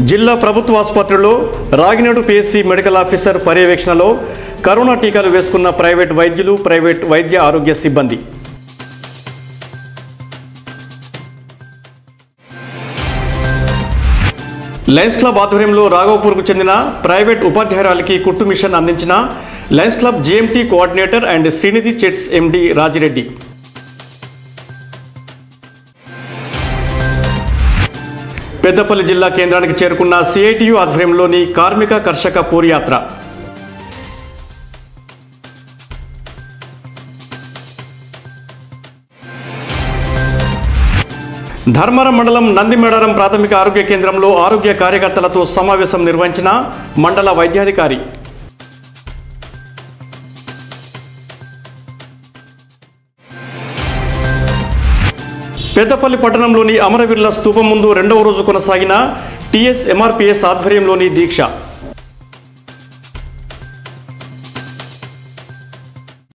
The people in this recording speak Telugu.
జిల్లా ప్రభుత్వ ఆసుపత్రిలో రాగినాడు పిఎస్సి మెడికల్ ఆఫీసర్ పర్యవేక్షణలో కరోనా టీకాలు వేసుకున్న ప్రైవేట్ వైద్యులు ప్రైవేట్ వైద్య ఆరోగ్య సిబ్బంది లయన్స్ క్లబ్ ఆధ్వర్యంలో రాఘవపూర్కు చెందిన ప్రైవేట్ ఉపాధ్యాయురాలికి కుట్టు మిషన్ అందించిన Lions club GMT coordinator and Srinidhi chits MD Rajireddy Peddapalli జిల్లా కేంద్రానికి చేరుకున్న సిఐటియు ఆధ్వర్యంలోని కార్మిక కర్షక పూర్యాత్ర ధర్మరం మండలం నందిమేడారం ప్రాథమిక ఆరోగ్య కేంద్రంలో ఆరోగ్య కార్యకర్తలతో సమావేశం నిర్వహించిన మండల వైద్యాధికారి పెద్దపల్లి పట్టణంలోని అమరవీరుల స్తూపం ముందు రెండవ రోజు కొనసాగిన టీఎస్ ఎంఆర్పిఎస్ ఆధ్వర్యంలోని దీక్ష